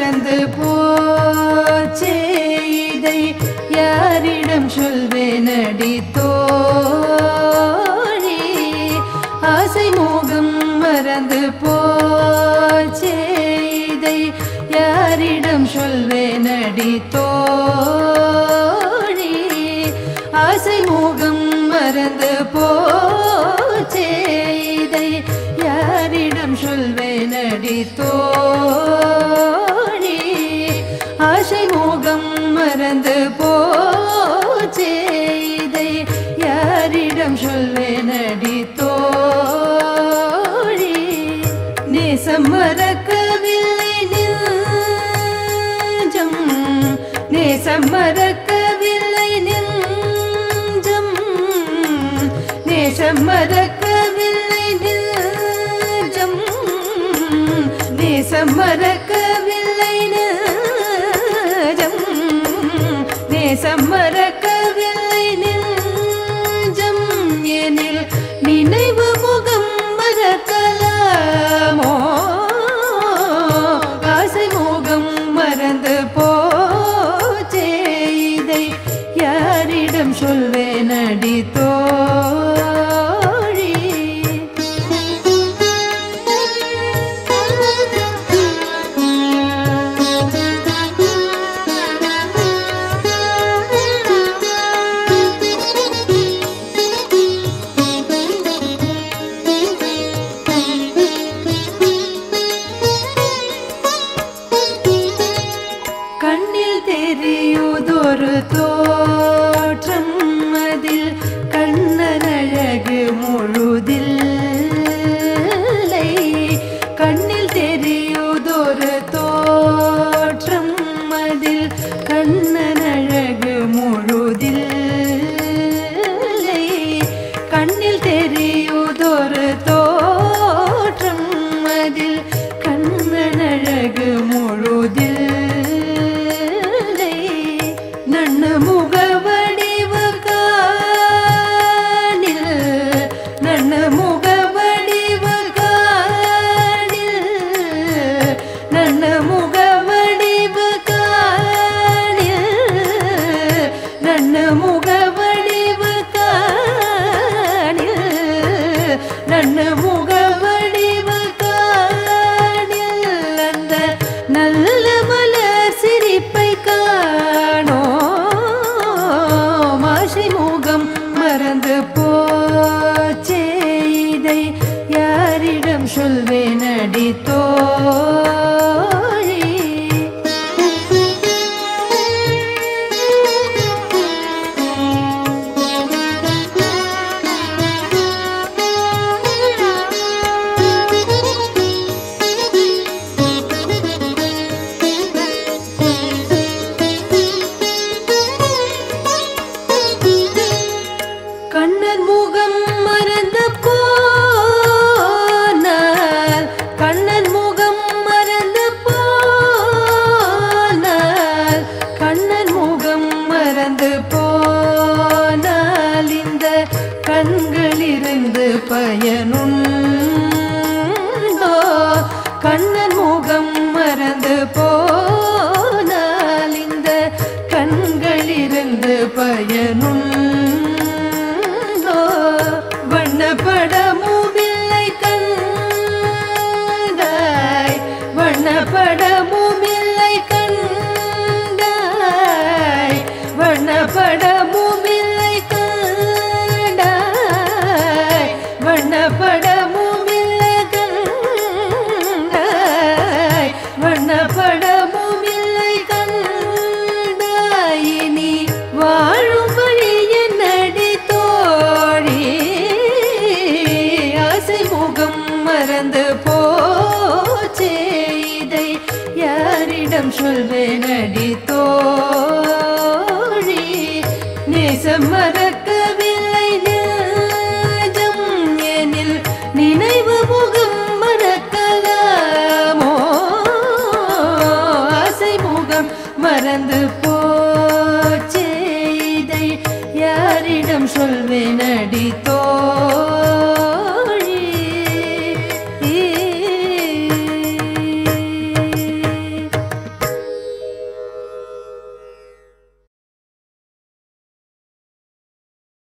மறந்து போச்சே இதை யாரிடம் சொல்வேனடி தோழி ஆசை மோகம் மறந்து போச்சே இதை யாரிடம் சொல்வேனடி தோழி ஆசை மோகம் மறந்து போச்சே இதை யாரிடம் சொல்வேனடி தோழி ஆசை மோகம் மறந்து போச்சே இதை யாரிடம் சொல்வேனடி தோழி நேசம் மறக்கவில்லை நெஞ்சம் நேசம் மறக்கவில்லை நெஞ்சம் நேசம் மறக்கவில்லை நெஞ்சம் நேசம் மறக்கவில்லை நெஞ்சம் நேசம் மறக்கவில்லை நெஞ்சம் எனில் நினைவு முகம் மறக்கலாமோ ஆசை முகம் மறந்து போச்சே இதை யாரிடம் சொல்வேனடி தோழி கண்ணில் தெரியுதொரு தோற்றம் அதில் கண்ணனழகு முழுதில்லை கண்ணில் தெரியுதொரு தோற்றம் அதில் கண்ணனழகு முழுதில்லை கண்ணில் தெரியுதொரு தோற்றம் அதில் கண்ணனழகு முழுதில்லை நன்ன முகவடிவ காணில் நன்ன முகவடிவ காணில் நன்ன முகவடிவ காணில் நன்ன முகவடிவ காணில் நன்ன முகவடிவ காணில் அந்த நல்ல மலர் சிரிப்பை காணோ மாஷி முகம் மறந்து போச்சே இதை யாரிடம் சொல்வேனடி தோழி கண்ணன் முகம் மறந்து போனால் கண்ணன் முகம் மறந்து போனால் கண்ணன் முகம் மறந்து போனால் இந்த கண்களிருந்து பயனுண்டோ கண்ணன் முகம் மறந்து போனால் இந்த கண்களிருந்து பயனுண்டோ வண்ணப்படமும் இல்லை கண்டாய் வண்ணப்படமும் இல்லை கண்டாய் வண்ணப்படமும் இல்லை கண்டாய் வண்ணப்படமும் இல்லை கண்டாய் வண்ணப்படமும் இல்லை கண்டாய் இனி வாழும் வழி என்னடி தோழி ஆசை முகம் மறந்து போச்சே இதை யாரிடம் சொல்வேனடி தோழி நேசம் மறக்கவில்லை நெஞ்சம் எனில் நினைவு முகம் மறக்கலாமோ ஆசை முகம் மறந்து போச்சே இதை யாரிடம் சொல்வேனடி தோ